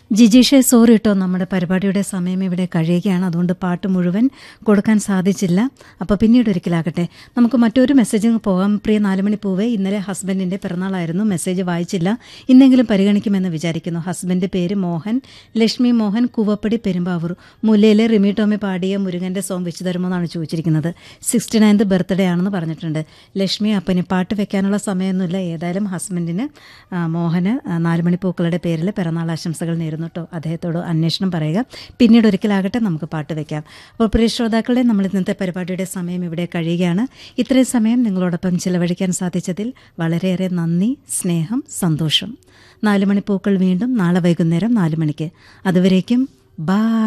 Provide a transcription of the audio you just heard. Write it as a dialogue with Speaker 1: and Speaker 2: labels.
Speaker 1: ജിജീഷെ sorry കേട്ടോ നമ്മുടെ പരിപാടിയുടെ സമയം ഇവിടെ കഴിയുകയാണ് അതുകൊണ്ട് പാട്ട് മുഴുവൻ കൊടുക്കാൻ സാധിച്ചില്ല അപ്പോൾ പിന്നീട് ഒരിക്കലാകട്ടെ നമുക്ക് മറ്റൊരു മെസ്സേജിങ് പോകാം പ്രിയ നാലുമണി പൂവേ ഇന്നലെ ഹസ്ബൻഡിൻ്റെ പിറന്നാളായിരുന്നു മെസ്സേജ് വായിച്ചില്ല ഇന്നെങ്കിലും പരിഗണിക്കുമെന്ന് വിചാരിക്കുന്നു ഹസ്ബൻഡ് പേര് മോഹൻ ലക്ഷ്മി മോഹൻ കൂവപ്പടി പെരുമ്പാവൂർ മുല്ലയിലെ റിമി ടോമി പാടിയ മുരുകൻ്റെ സോങ് വെച്ച് തരുമോ എന്നാണ് ചോദിച്ചിരിക്കുന്നത് സിക്സ്റ്റി നയൻത് ബർത്ത്ഡേ ആണെന്ന് പറഞ്ഞിട്ടുണ്ട് ലക്ഷ്മി അപ്പന് പാട്ട് വെക്കാനുള്ള സമയമൊന്നുമില്ല ഏതായാലും ഹസ്ബൻഡിന് ആ, മോഹന് ആ, നാലുമണി പൂക്കളുടെ പേരിൽ പിറന്നാൾ ആശംസകൾ നേരുന്നു കേട്ടോ അദ്ദേഹത്തോട് അന്വേഷണം പറയുക പിന്നീട് ഒരിക്കലാകട്ടെ നമുക്ക് പാട്ട് വെക്കാം അപ്പോൾ പ്രിയ ശ്രോതാക്കളെ നമ്മൾ ഇന്നത്തെ പരിപാടിയുടെ സമയം ഇവിടെ കഴിയുകയാണ് ഇത്രയും സമയം നിങ്ങളോടൊപ്പം ചിലവഴിക്കാൻ സാധിച്ചതിൽ വളരെയേറെ നന്ദി സ്നേഹം സന്തോഷം നാലുമണി പൂക്കൾ വീണ്ടും നാളെ വൈകുന്നേരം നാല് മണിക്ക് അതുവരേക്കും ബാ